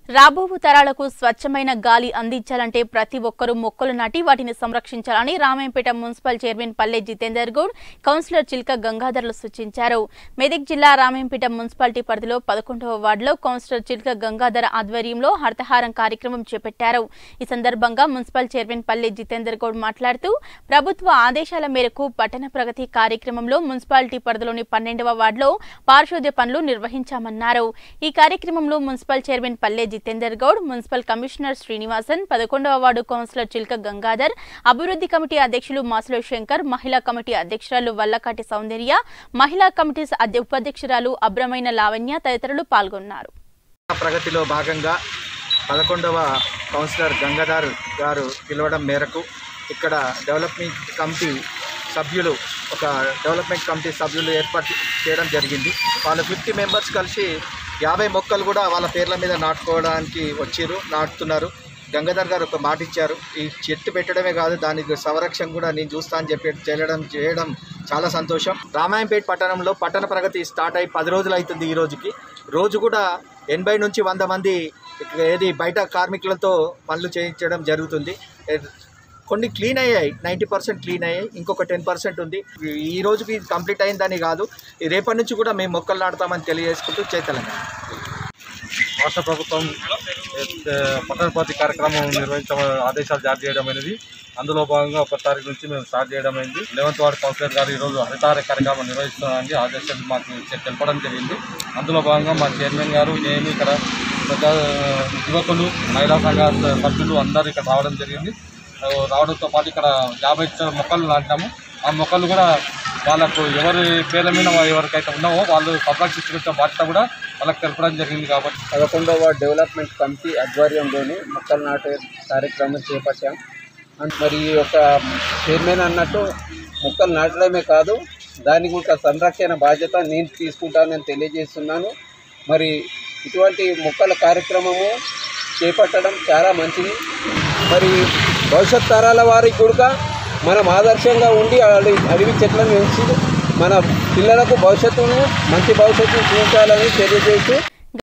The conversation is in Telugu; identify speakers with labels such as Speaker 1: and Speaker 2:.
Speaker 1: రాబోవు తరాలకు స్వచ్ఛమైన గాలి అందించాలంటే ప్రతి ఒక్కరూ మొక్కలు నాటి వాటిని సంరక్షించాలని Ramayampet municipal chairman Palle Jitender Goud councillor Chilka గంగాధర్లు సూచించారు మెదక్ జిల్లా రామాయంపేట మున్సిపాలిటీ పరిధిలో పదకొండవ వార్డులో కౌన్సిలర్ చిల్క గంగాధర్ ఆధ్వర్యంలో హర్తహారం కార్యక్రమం చేపట్టారు ఈ సందర్భంగా మున్సిపల్ చైర్మన్ పల్లె జితేందర్ గౌడ్ మాట్లాడుతూ ప్రభుత్వ ఆదేశాల మేరకు పట్టణ ప్రగతి కార్యక్రమంలో మున్సిపాలిటీ పరిధిలోని పన్నెండవ వార్డులో పారిశుద్ధ్య పనులు నిర్వహించామన్నారు ఈ కార్యక్రమంలో municipal chairman Palle Jitender Goud municipal commissioner Srinivasan పదకొండవ వార్డు కౌన్సిలర్ చిల్క గంగాధర్ అభివృద్ధి కమిటీ అధ్యక్షులు మాసులో శంకర్ మహిళా కమిటీ అధ్యక్షురాలు వల్లకాటి సౌందర్య మహిళా కమిటీ అధ్య- ఉపాధ్యక్షురాలు అబ్రమైన లావణ్య తదితరులు పాల్గొన్నారు
Speaker 2: ప్రగతిలో భాగంగా పదకొండవ కౌన్సిలర్ గంగాధర్ గారు పిలవడం మేరకు ఇక్కడ డెవలప్మెంట్ కమిటీ సభ్యులు ఒక డెవలప్మెంట్ కమిటీ సభ్యులు ఏర్పాటు చేయడం జరిగింది వాళ్ళ ఫిఫ్టీ మెంబర్స్ కలిసి యాభై మొక్కలు కూడా వాళ్ళ పేర్ల మీద నాటుకోవడానికి వచ్చిర్రు నాటుతున్నారు గంగాధర్ గారు ఒక మాట ఇచ్చారు ఈ చెట్టు పెట్టడమే కాదు దానికి సంరక్షణ కూడా నేను చూస్తా అని చెప్పి చేయడం చేయడం చాలా సంతోషం రామాయంపేట పట్టణంలో పట్టణ ప్రగతి స్టార్ట్ అయి పది రోజులు అవుతుంది ఈ రోజుకి రోజు కూడా ఎనభై నుంచి వంద మంది ఏది బయట కార్మికులతో పనులు చేయించడం జరుగుతుంది ఏ- కొన్ని క్లీన్ అయ్యాయి నైంటీ పర్సెంట్ క్లీన్ అయ్యాయి ఇంకొక టెన్ పర్సెంట్ ఉంది ఈ రోజుకి కంప్లీట్ అయిందని కాదు ఈ రేపటి నుంచి కూడా మేము మొక్కలు నాటుతామని తెలియజేసుకుంటూ జై తెలంగాణ
Speaker 3: రాష్ట్ర ప్రభుత్వం ఏ, పట్టణపాతి కార్యక్రమం నిర్వహించ ఆదేశాలు జారీ చేయడం అనేది అందులో భాగంగా ఒక తారీఖు నుంచి మేము స్టార్ట్ చేయడం అయింది లెవెంత్ వార్డ్ కౌన్సిలర్ గారు ఈరోజు హరితార కార్యక్రమం నిర్వహిస్తున్నామని ఆదేశాలు మాకు చె- తెలపడం జరిగింది అందులో భాగంగా మా చైర్మన్ గారు నేను ఇక్కడ పెద్ద యువకులు మహిళా సంఘ సభ్యులు అందరూ ఇక్కడ రావడం జరిగింది ఆ, రావడంతో పాటు ఇక్కడ యాభై చ- మొక్కలు నాటాము ఆ మొక్కలు కూడా వాళ్ళకు ఎవరి పేర్ల మీద ఎవరికైతే ఉన్నావో వాళ్ళు సంరక్షించుకునే బాధ్యత కూడా వాళ్ళకి తెలపడం జరిగింది కాబట్టి
Speaker 4: పదకొండవ డెవలప్మెంట్ కమిటీ ఆధ్వర్యంలోని మొక్కలు నాటే కార్యక్రమం చేపట్టాం అండ్ మరి ఈ యొక్క చైర్మన్ అన్నట్టు మొక్కలు నాటడమే కాదు దాని కూడా సంరక్షణ బాధ్యత నేను తీసుకుంటానని తెలియజేస్తున్నాను మరి ఇటువంటి మొక్కల కార్యక్రమము చేపట్టడం చాలా మంచిది మరి భవిష్యత్ తరాల వారికి కూడా మనం ఆదర్శంగా ఉండి అడవి అడవి చెట్లను పెంచి మన పిల్లలకు భవిష్యత్తును మంచి భవిష్యత్తును చూపించాలని తెలియజేస్తూ